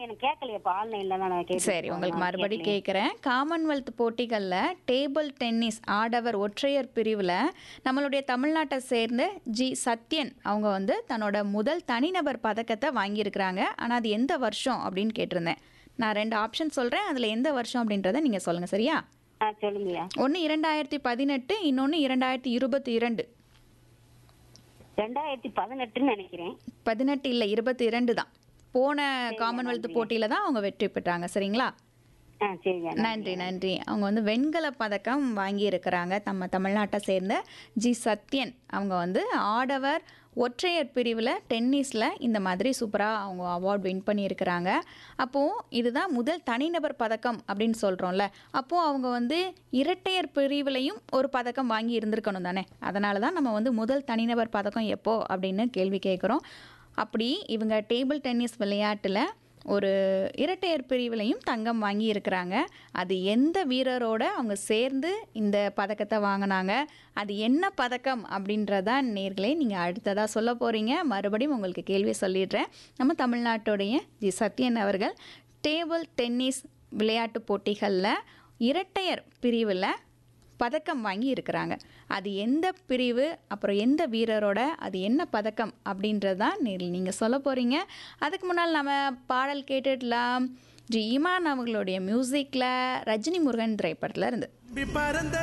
எனக்கு கேட்கலையப்பா ஆன்லைன்ல தான் நான் கேட்டு சரி உங்களுக்கு மறுபடி கேட்குறேன் காமன்வெல்த் போட்டிகளில் டேபிள் டென்னிஸ் ஆடவர் ஒற்றையர் பிரிவில் நம்மளுடைய தமிழ்நாட்டை சேர்ந்த ஜி சத்யன் அவங்க வந்து தன்னோட முதல் தனிநபர் பதக்கத்தை வாங்கியிருக்கிறாங்க ஆனால் அது எந்த வருஷம் அப்படின்னு கேட்டிருந்தேன் நான் ரெண்டு ஆப்ஷன் சொல்கிறேன் அதில் எந்த வருஷம் அப்படின்றத நீங்கள் சொல்லுங்கள் சரியா ஆ சொல்லுங்கய்யா ஒன்று இரண்டாயிரத்தி பதினெட்டு இன்னொன்று இரண்டாயிரத்தி இருபத்தி இரண்டு ரெண்டாயிரத்தி பதினெட்டுன்னு நினைக்கிறேன் பதினெட்டு இல்லை இருபத்தி இரண்டு தான் போன காமன்வெல்த் போட்டியில் தான் அவங்க வெற்றி பெற்றாங்க சரிங்களா ஆ சரிங்க நன்றி நன்றி அவங்க வந்து வெண்கல பதக்கம் வாங்கியிருக்கிறாங்க நம்ம தமிழ்நாட்டை சேர்ந்த ஜி சத்யன் அவங்க வந்து ஆடவர் ஒற்றையர் பிரிவில் டென்னிஸில் இந்த மாதிரி சூப்பராக அவங்க அவார்ட் வின் பண்ணியிருக்கிறாங்க அப்போது இதுதான் முதல் தனிநபர் பதக்கம் அப்படின்னு சொல்கிறோம்ல அப்போது அவங்க வந்து இரட்டையர் பிரிவிலையும் ஒரு பதக்கம் வாங்கி இருந்திருக்கணும் தானே அதனால தான் நம்ம வந்து முதல் தனிநபர் பதக்கம் எப்போ அப்படின்னு கேள்வி கேட்குறோம் அப்படி இவங்க டேபிள் டென்னிஸ் விளையாட்டில் ஒரு இரட்டையர் பிரிவிலையும் தங்கம் வாங்கி இருக்கிறாங்க அது எந்த வீரரோட அவங்க சேர்ந்து இந்த பதக்கத்தை வாங்கினாங்க அது என்ன பதக்கம் அப்படின்றதா நேர்களே நீங்கள் அடுத்ததாக சொல்ல போகிறீங்க மறுபடியும் உங்களுக்கு கேள்வி சொல்லிடுறேன் நம்ம தமிழ்நாட்டுடைய ஜி சத்யன் அவர்கள் டேபிள் டென்னிஸ் விளையாட்டு போட்டிகளில் இரட்டையர் பிரிவில் பதக்கம் வாங்கி இருக்கிறாங்க அது எந்த பிரிவு அப்புறம் எந்த வீரரோட அது என்ன பதக்கம் அப்படின்றது தான் நீங்கள் சொல்ல போகிறீங்க அதுக்கு முன்னால் நம்ம பாடல் கேட்டுடலாம் ஜி இமான் அவங்களுடைய மியூசிக்கில் ரஜினி முருகன் திரைப்படத்தில் இருந்து பறந்த